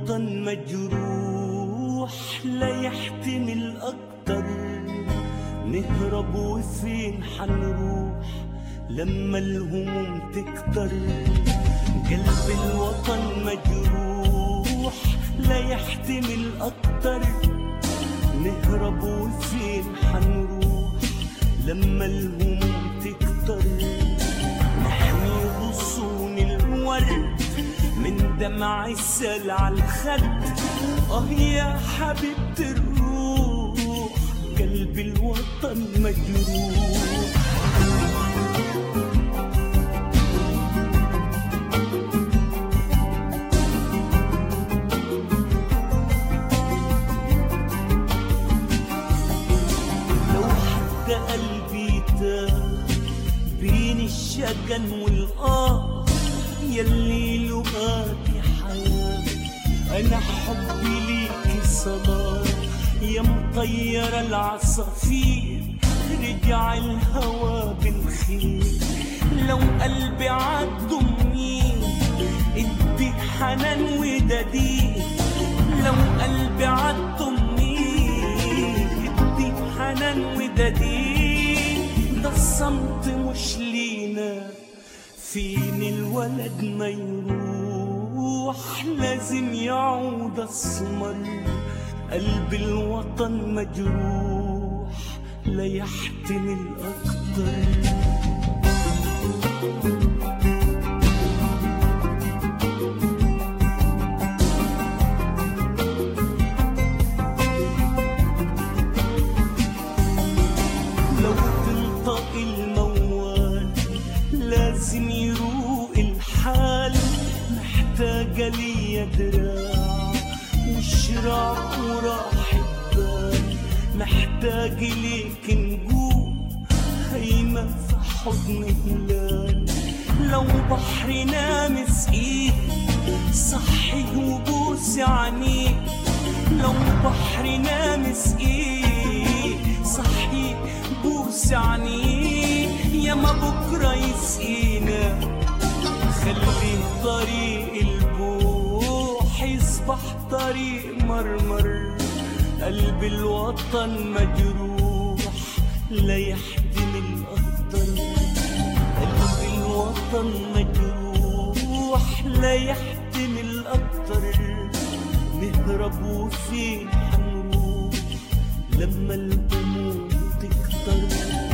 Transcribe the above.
الوطن مجروح لا يحتمل أكتر نهرب وفين حنروح لما الهموم تكتر قلب الوطن مجروح لا يحتمل أكتر نهرب وفين حنروح لما الهموم تكتر نحمي غصون الورد من دمع السل على الخد اه يا حبيبة الروح قلب الوطن مجروح لو حتى قلبي تاه بين الشجن والآه يلي لقاكي حياة أنا حبي ليكي صلاة يا مطيرة العصافير رجع الهوى بالخير لو قلبي عالضمين ادي حنان ودديد لو قلبي عالضمين ادي حنان ودديد ده الصمت مش لينا فين الولد ما يروح لازم يعود السمر قلب الوطن مجروح لا يحتمل أكتر لو تنطق الموال لازم يروق الحال محتاجة ليا دراع وشراع وراحة بال محتاج ليك نجوم هيمة في حضن هلال لو بحر نامس ايد صحي وبوس عينيك لو بحر نامس ايد صحي بوس عينيك يا ما بكره يسقينا خلي طريق البوح يصبح طريق مرمر قلب الوطن مجروح لا يحتمل أكتر قلب الوطن مجروح لا يحتمل أكتر نهرب وفين حنروح لما الهموم تكتر